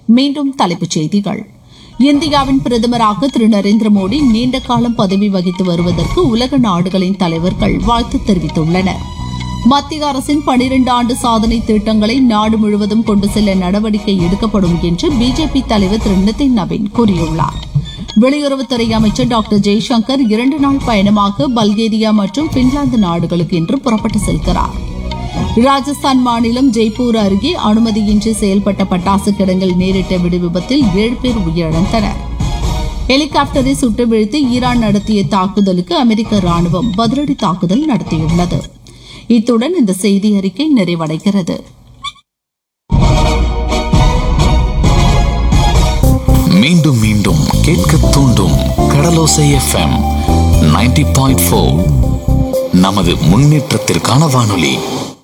மீண்டும் தலைப்புச் செய்திகள் இந்தியாவின் பிரதமராக திரு நரேந்திர மோடி நீண்ட காலம் பதவி வகித்து வருவதற்கு உலக நாடுகளின் தலைவர்கள் வாழ்த்து தெரிவித்துள்ளனர் மத்திய அரசின் பனிரெண்டு ஆண்டு சாதனை திட்டங்களை நாடு முழுவதும் கொண்டு செல்ல நடவடிக்கை எடுக்கப்படும் என்று பிஜேபி தலைவர் திரு நிதின் நவீன் கூறியுள்ளார் வெளியுறவுத்துறை அமைச்சர் டாக்டர் ஜெய்சங்கர் இரண்டு நாள் பயணமாக பல்கேரியா மற்றும் பின்லாந்து நாடுகளுக்கு இன்று புறப்பட்டு செல்கிறார் ராஜஸ்தான் மாநிலம் ஜெய்ப்பூர் அருகே அனுமதியின்றி செயல்பட்ட பட்டாசு கிடங்கில் நேரிட்ட வெடி விபத்தில் ஏழு பேர் உயிரிழந்தனர் ஹெலிகாப்டரை சுட்டு வீழ்த்தி ஈரான் நடத்திய தாக்குதலுக்கு அமெரிக்க ராணுவம் பதிலடி தாக்குதல் நடத்தியுள்ளது இத்துடன் இந்த செய்தி அறிக்கை நிறைவடைகிறது மீண்டும் மீண்டும் கேட்க தூண்டும் கடலோசை எஃப்எம் 90.4 பாயிண்ட் ஃபோர் நமது முன்னேற்றத்திற்கான வானொலி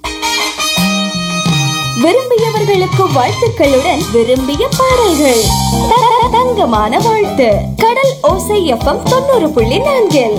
விரும்பியவர்களுக்கு வாழ்த்துக்களுடன் விரும்பிய பாடல்கள் த- த- தங்கமான வாழ்த்து கடல் ஓசை எஃப்எம் தொண்ணூறு புள்ளி நான்கில்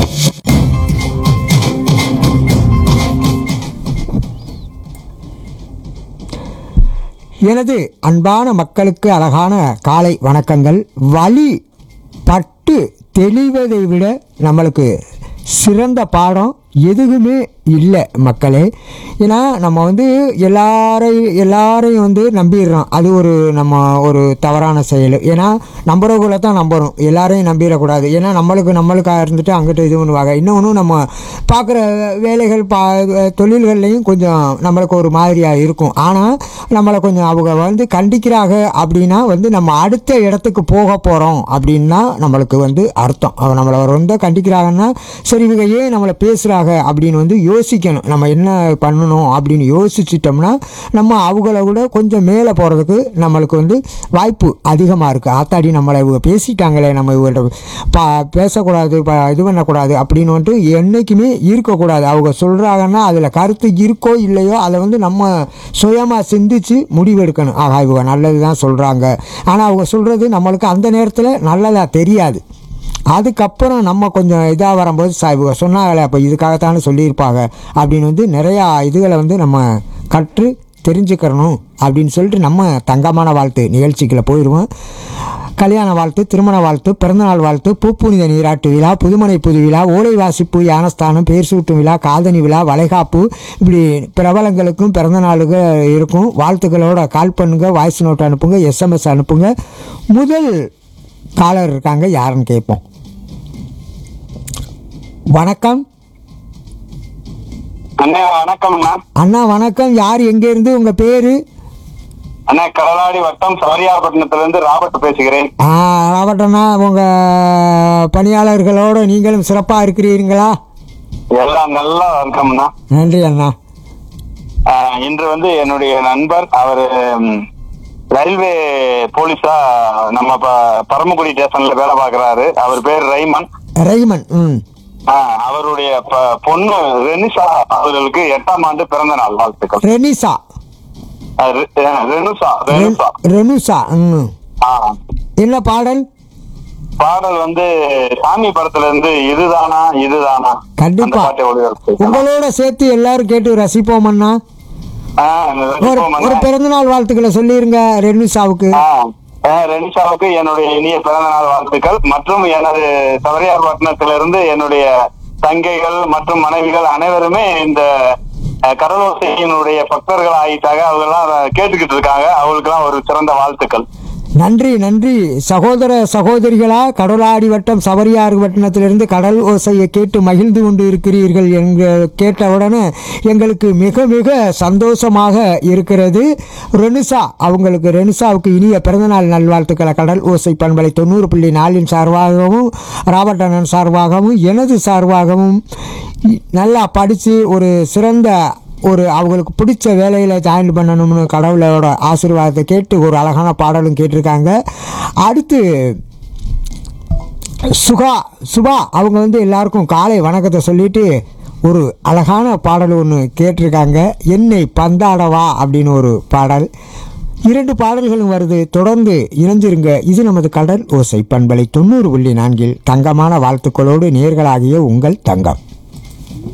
எனது அன்பான மக்களுக்கு அழகான காலை வணக்கங்கள் வழி பட்டு தெளிவதை விட நம்மளுக்கு சிறந்த பாடம் எதுவுமே இல்லை மக்களே ஏன்னா நம்ம வந்து எல்லாரையும் எல்லாரையும் வந்து நம்பிடுறோம் அது ஒரு நம்ம ஒரு தவறான செயல் ஏன்னா நம்புறவங்களை தான் நம்புறோம் எல்லாரையும் நம்பிடக்கூடாது ஏன்னா நம்மளுக்கு நம்மளுக்காக இருந்துட்டு அங்கிட்டு இது பண்ணுவாங்க இன்னொன்று நம்ம பார்க்குற வேலைகள் பா தொழில்கள்லையும் கொஞ்சம் நம்மளுக்கு ஒரு மாதிரியாக இருக்கும் ஆனால் நம்மளை கொஞ்சம் அவங்க வந்து கண்டிக்கிறாங்க அப்படின்னா வந்து நம்ம அடுத்த இடத்துக்கு போக போகிறோம் அப்படின்னா நம்மளுக்கு வந்து அர்த்தம் அவங்க நம்மளை ரொம்ப கண்டிக்கிறாங்கன்னா சரி இவங்க ஏன் நம்மளை பேசுகிறாங்க அப்படின்னு வந்து யோசிக்கணும் நம்ம என்ன பண்ணணும் அப்படின்னு யோசிச்சிட்டோம்னா நம்ம அவங்கள விட கொஞ்சம் மேலே போகிறதுக்கு நம்மளுக்கு வந்து வாய்ப்பு அதிகமாக இருக்குது ஆத்தாடி நம்மளை இவங்க பேசிட்டாங்களே நம்ம இவங்கள்ட்ட பா பேசக்கூடாது ப இது பண்ணக்கூடாது அப்படின்னு வந்துட்டு என்றைக்குமே இருக்கக்கூடாது அவங்க சொல்கிறாங்கன்னா அதில் கருத்து இருக்கோ இல்லையோ அதை வந்து நம்ம சுயமாக சிந்திச்சு முடிவெடுக்கணும் ஆகா இவங்க நல்லது தான் சொல்கிறாங்க ஆனால் அவங்க சொல்கிறது நம்மளுக்கு அந்த நேரத்தில் நல்லதாக தெரியாது அதுக்கப்புறம் நம்ம கொஞ்சம் இதாக வரும்போது சா இவங்க சொன்னாங்களே அப்போ இதுக்காகத்தானே சொல்லியிருப்பாங்க அப்படின்னு வந்து நிறையா இதுகளை வந்து நம்ம கற்று தெரிஞ்சுக்கிறணும் அப்படின்னு சொல்லிட்டு நம்ம தங்கமான வாழ்த்து நிகழ்ச்சிக்குள்ள போயிடுவோம் கல்யாண வாழ்த்து திருமண வாழ்த்து பிறந்தநாள் வாழ்த்து பூப்புனித நீராட்டு விழா புதுமனை புது விழா ஓலை வாசிப்பு யானஸ்தானம் பேர் சூட்டும் விழா காதணி விழா வளைகாப்பு இப்படி பிரபலங்களுக்கும் பிறந்த நாளுக்கு இருக்கும் வாழ்த்துக்களோட கால் பண்ணுங்க வாய்ஸ் நோட் அனுப்புங்க எஸ்எம்எஸ் அனுப்புங்க முதல் காலர் இருக்காங்க யாருன்னு கேட்போம் வணக்கம் அண்ணே வணக்கம்ண்ணா அண்ணா வணக்கம் யார் எங்கேருந்து உங்கள் பேர் அண்ணா கடலாடி வட்டம் சவரியாபட்டினத்துல இருந்து ராபர்ட் பேசுகிறேன் ராவட்டண்ணா உங்கள் பணியாளர்களோடு நீங்களும் சிறப்பாக இருக்கிறீர்களா எல்லாம் நல்லா இருக்கோம்ண்ணா நன்றி அண்ணா ஆஹ், இன்று வந்து என்னுடைய நண்பர் அவர் ரயில்வே போலீஸா நம்ம ப- பரமக்குடி ஸ்டேஷன்ல வேலை பார்க்கறாரு அவர் பேர் ரைமன் ரைமன் ம் ஆஹ், அவருடைய ப- பொண்ணு ரெனிஷா அவர்களுக்கு எட்டாம் ஆண்டு பிறந்த நாள் வாழ்த்துக்கள் ரெனிசா ஆஹ், ரெ- ஆஹ், ரெனுசா ரெனுசா ரெனுசா ம் ஆஹ். என்ன பாடல் பாடல் வந்து சாமி படத்துல இருந்து இதுதானா இதுதானா கண்டிப்பா. அந்த பாட்டை ஒளிபரப்பு உங்களோட சேர்த்து எல்லாரும் கேட்டு ரசிப்போம் அண்ணா ஆஹ், ஒரு ரசிப்போம் ஒரு அண்ணா. பிறந்தநாள் வாழ்த்துக்களை சொல்லிருங்க ரெனுசாவுக்கு ஆஹ், ஆஹ், ரெனிஷாவுக்கு என்னுடைய இனிய பிறந்த நாள் வாழ்த்துக்கள் மற்றும் எனது சவரியார் பட்டணத்திலிருந்து என்னுடைய தங்கைகள் மற்றும் மனைவிகள் அனைவருமே இந்த அஹ், கடலோசையினுடைய பக்தர்கள் ஆகிட்டாங்க அவங்க எல்லாம் கேட்டுக்கிட்டு இருக்காங்க அவங்களுக்கெல்லாம் ஒரு சிறந்த வாழ்த்துக்கள் நன்றி நன்றி சகோதர சகோதரிகளா கடலாடி வட்டம் சவரியாறு வட்டணத்திலிருந்து கடல் ஓசையை கேட்டு மகிழ்ந்து கொண்டு இருக்கிறீர்கள் எங்க கேட்ட உடனே எங்களுக்கு மிக மிக சந்தோஷமாக இருக்கிறது ரெனுசா அவங்களுக்கு ரெனுசாவுக்கு இனிய பிறந்தநாள் நல்வாழ்த்துக்களை கடல் ஓசை பண்பலை தொண்ணூறு புள்ளி நாலின் சார்பாகவும் ராபர்ட் அண்ணன் சார்பாகவும் எனது சார்பாகவும் இ- நல்லா படித்து ஒரு சிறந்த ஒரு அவங்களுக்கு பிடிச்ச வேலையில் ஜாயின் பண்ணணும்னு கடவுளோட ஆசீர்வாதத்தை கேட்டு ஒரு அழகான பாடலும் கேட்டிருக்காங்க அடுத்து சுகா சுபா அவங்க வந்து எல்லாருக்கும் காலை வணக்கத்தை சொல்லிட்டு ஒரு அழகான பாடல் ஒன்று கேட்டிருக்காங்க என்னை பந்தாடவா அப்படின்னு ஒரு பாடல் இரண்டு பாடல்களும் வருது தொடர்ந்து இணைஞ்சிருங்க இது நமது கடல் ஓசை பண்பலை தொண்ணூறு புள்ளி நான்கில் தங்கமான வாழ்த்துக்களோடு நேர்களாகிய உங்கள் தங்கம்